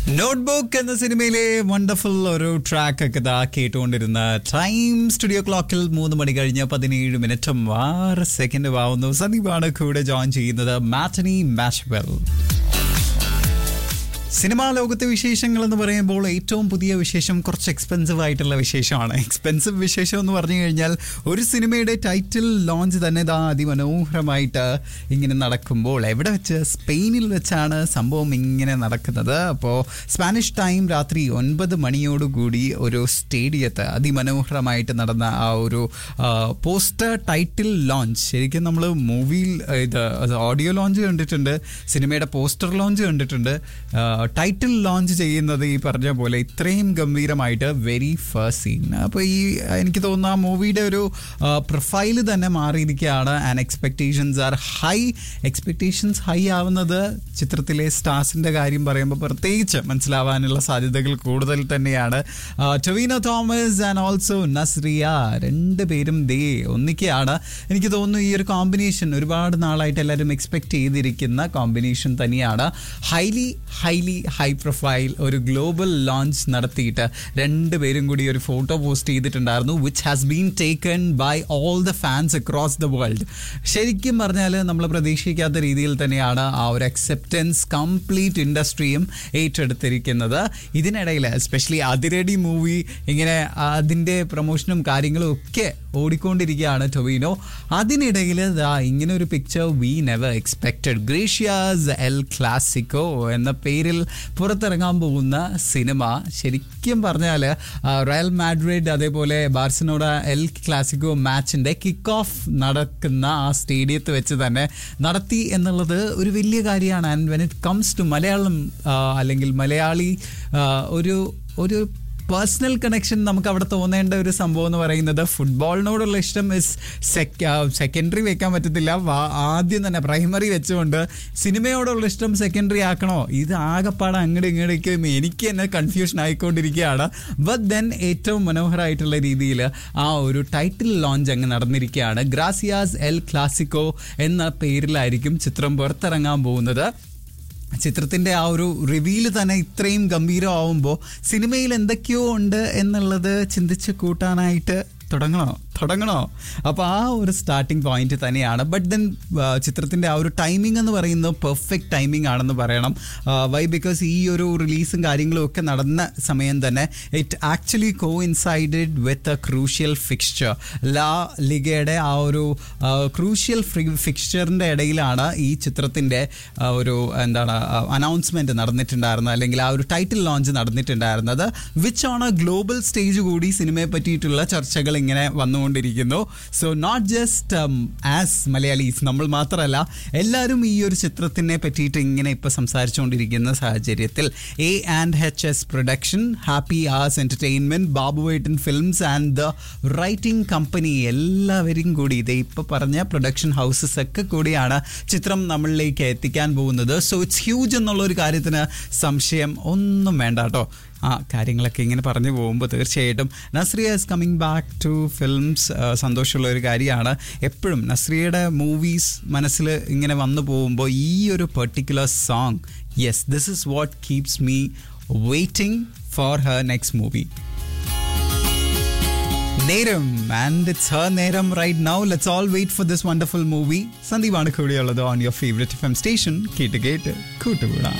notebook എന്ന സിനിമയിലെ wonderful ഒരു ട്രാക്ക് ഒക്കെ ഇതാ കേട്ടുകൊണ്ടിരുന്ന ടൈം സ്റ്റുഡിയോ ക്ലോക്കിൽ മൂന്ന് മണി കഴിഞ്ഞ് പതിനേഴ് മിനിറ്റും ആറ് സെക്കൻഡ് ആവുന്നു സന്ദീപാണ് കൂടെ ജോയിൻ ചെയ്യുന്നത് മാറ്റനി മാഷ്വെൽ സിനിമാ ലോകത്തെ വിശേഷങ്ങൾ എന്ന് പറയുമ്പോൾ ഏറ്റവും പുതിയ വിശേഷം കുറച്ച് എക്സ്പെൻസീവ് ആയിട്ടുള്ള വിശേഷമാണ് എക്സ്പെൻസീവ് വിശേഷം എന്ന് പറഞ്ഞു കഴിഞ്ഞാൽ ഒരു സിനിമയുടെ ടൈറ്റിൽ ലോഞ്ച് തന്നെ ഇതാ അതിമനോഹരമായിട്ട് ഇങ്ങനെ നടക്കുമ്പോൾ എവിടെ വെച്ച് സ്പെയിനിൽ വെച്ചാണ് സംഭവം ഇങ്ങനെ നടക്കുന്നത് അപ്പോൾ സ്പാനിഷ് ടൈം രാത്രി ഒൻപത് മണിയോടുകൂടി ഒരു സ്റ്റേഡിയത്ത് അതിമനോഹരമായിട്ട് നടന്ന ആ ഒരു പോസ്റ്റർ ടൈറ്റിൽ ലോഞ്ച് ശരിക്കും നമ്മൾ മൂവിയിൽ ഇത് ഓഡിയോ ലോഞ്ച് കണ്ടിട്ടുണ്ട് സിനിമയുടെ പോസ്റ്റർ ലോഞ്ച് കണ്ടിട്ടുണ്ട് ടൈറ്റിൽ ലോഞ്ച് ചെയ്യുന്നത് ഈ പറഞ്ഞ പോലെ ഇത്രയും ഗംഭീരമായിട്ട് വെരി ഫസ്റ്റ് സീൻ അപ്പോൾ ഈ എനിക്ക് തോന്നുന്നു ആ മൂവിയുടെ ഒരു പ്രൊഫൈല് തന്നെ മാറിയിരിക്കുകയാണ് and expectations are high expectations high ആവുന്നത് ചിത്രത്തിലെ സ്റ്റാർസിൻ്റെ കാര്യം പറയുമ്പോൾ പ്രത്യേകിച്ച് മനസ്സിലാവാനുള്ള സാധ്യതകൾ കൂടുതൽ തന്നെയാണ് ടൊവീനോ തോമസ് ആൻഡ് ഓൾസോ നസ്രിയ രണ്ട് പേരും ദേ ഒന്നിക്കുകയാണ് എനിക്ക് തോന്നുന്നു ഈ ഒരു കോമ്പിനേഷൻ ഒരുപാട് നാളായിട്ട് എല്ലാവരും എക്സ്പെക്ട് ചെയ്തിരിക്കുന്ന കോമ്പിനേഷൻ തന്നെയാണ് ഹൈലി ഹൈലി ഹൈ പ്രൊഫൈൽ ഒരു ഗ്ലോബൽ ലോഞ്ച് നടത്തിയിട്ട് രണ്ടുപേരും കൂടി ഒരു ഫോട്ടോ പോസ്റ്റ് ചെയ്തിട്ടുണ്ടായിരുന്നു which has been taken by all the fans across the world ശരിക്കും പറഞ്ഞാൽ നമ്മൾ പ്രതീക്ഷിക്കാത്ത രീതിയിൽ തന്നെയാണ് ആ ഒരു അക്സെപ്റ്റൻസ് കംപ്ലീറ്റ് ഇൻഡസ്ട്രിയും ഏറ്റെടുത്തിരിക്കുന്നത് ഇതിനിടയിൽ എസ്പെഷ്യലി അതിരടി മൂവി ഇങ്ങനെ അതിൻ്റെ പ്രൊമോഷനും കാര്യങ്ങളും ഒക്കെ ഓടിക്കൊണ്ടിരിക്കുകയാണ് ടൊവിനോ അതിനിടയിൽ ഇങ്ങനെ ഒരു picture we never expected Gracias El Clasico എന്ന പേരിൽ പുറത്തിറങ്ങാൻ പോകുന്ന സിനിമ ശരിക്കും പറഞ്ഞാൽ റയൽ മാഡ്രിഡ് അതേപോലെ ബാർസലോണ എൽ ക്ലാസിക്കോ മാച്ചിൻ്റെ കിക്ക് ഓഫ് നടക്കുന്ന ആ സ്റ്റേഡിയത്ത് വെച്ച് തന്നെ നടത്തി എന്നുള്ളത് ഒരു വലിയ കാര്യമാണ് and when it comes to Malayalam അല്ലെങ്കിൽ മലയാളി ഒരു ഒരു പേഴ്സണൽ കണക്ഷൻ നമുക്ക് അവിടെ തോന്നേണ്ട ഒരു സംഭവം എന്ന് പറയുന്നത് ഫുട്ബോളിനോടുള്ള ഇഷ്ടം ഇസ് സെക്കൻഡറി വെക്കാൻ പറ്റത്തില്ല ആദ്യം തന്നെ പ്രൈമറി വെച്ചുകൊണ്ട് സിനിമയോടുള്ള ഇഷ്ടം സെക്കൻഡറി ആക്കണോ ഇത് ആകെപ്പാടെ അങ്ങോട്ട് ഇങ്ങോട്ടേക്ക് എനിക്ക് തന്നെ കൺഫ്യൂഷൻ ആയിക്കൊണ്ടിരിക്കുകയാണ് ബട്ട് ദെൻ ഏറ്റവും മനോഹരമായിട്ടുള്ള രീതിയിൽ ആ ഒരു ടൈറ്റിൽ ലോഞ്ച് അങ്ങ് നടന്നിരിക്കുകയാണ് ഗ്രാസിയാസ് എൽ ക്ലാസിക്കോ എന്ന പേരിലായിരിക്കും ചിത്രം പുറത്തിറങ്ങാൻ പോകുന്നത് ചിത്രത്തിൻ്റെ ആ ഒരു റിവീൽ തന്നെ ഇത്രയും ഗംഭീരമാവുമ്പോൾ സിനിമയിൽ എന്തൊക്കെയോ ഉണ്ട് എന്നുള്ളത് ചിന്തിച്ച് കൂട്ടാനായിട്ട് തുടങ്ങണോ തുടങ്ങണോ അപ്പോൾ ആ ഒരു സ്റ്റാർട്ടിംഗ് പോയിന്റ് തന്നെയാണ് ബട്ട് ദെൻ ചിത്രത്തിൻ്റെ ആ ഒരു ടൈമിംഗ് എന്ന് പറയുന്നത് പെർഫെക്റ്റ് ടൈമിംഗ് ആണെന്ന് പറയണം വൈ ബിക്കോസ് ഈ ഒരു റിലീസും കാര്യങ്ങളും ഒക്കെ നടന്ന സമയം തന്നെ it actually coincided with a crucial fixture La ലിഗയുടെ ആ ഒരു ക്രൂഷ്യൽ ഫിക്സ്ചറിൻ്റെ ഇടയിലാണ് ഈ ചിത്രത്തിൻ്റെ ഒരു എന്താണ് അനൗൺസ്മെൻറ്റ് നടന്നിട്ടുണ്ടായിരുന്നത് അല്ലെങ്കിൽ ആ ഒരു ടൈറ്റിൽ ലോഞ്ച് നടന്നിട്ടുണ്ടായിരുന്നത് which on a global stage കൂടി സിനിമയെ പറ്റിയിട്ടുള്ള ചർച്ചകൾ ഇങ്ങനെ വന്നുകൊണ്ടിരിക്കുന്നു സോ നോട്ട് ജസ്റ്റ് ആസ് മലയാളീസ് നമ്മൾ മാത്രമല്ല എല്ലാവരും ഈ ഒരു ചിത്രത്തിനെ പറ്റിയിട്ട് ഇങ്ങനെ ഇപ്പോൾ സംസാരിച്ചുകൊണ്ടിരിക്കുന്ന സാഹചര്യത്തിൽ A and H S production happy hours entertainment ബാബുവേട്ടൻ films and the writing company എല്ലാവരും കൂടി ഇത് ഇപ്പോൾ പറഞ്ഞ പ്രൊഡക്ഷൻ ഹൗസസ് ഒക്കെ കൂടിയാണ് ചിത്രം നമ്മളിലേക്ക് എത്തിക്കാൻ പോകുന്നത് സോ ഇറ്റ്സ് ഹ്യൂജ് എന്നുള്ള ഒരു കാര്യത്തിന് സംശയം ഒന്നും വേണ്ട കേട്ടോ ആ കാര്യങ്ങളൊക്കെ ഇങ്ങനെ പറഞ്ഞു പോകുമ്പോൾ തീർച്ചയായിട്ടും Nazriya is coming back to films സന്തോഷമുള്ള ഒരു കാര്യമാണ് എപ്പോഴും നസ്രിയയുടെ മൂവീസ് മനസ്സിൽ ഇങ്ങനെ വന്നു പോകുമ്പോൾ ഈ ഒരു particular song yes this is what keeps me waiting for her next movie Neram and it's her Neram right now let's all wait for this wonderful movie സന്ദീപാണ് കൂടിയുള്ളത് on your favourite F M station കേട്ട് കേട്ട് കൂട്ടുകൂടാം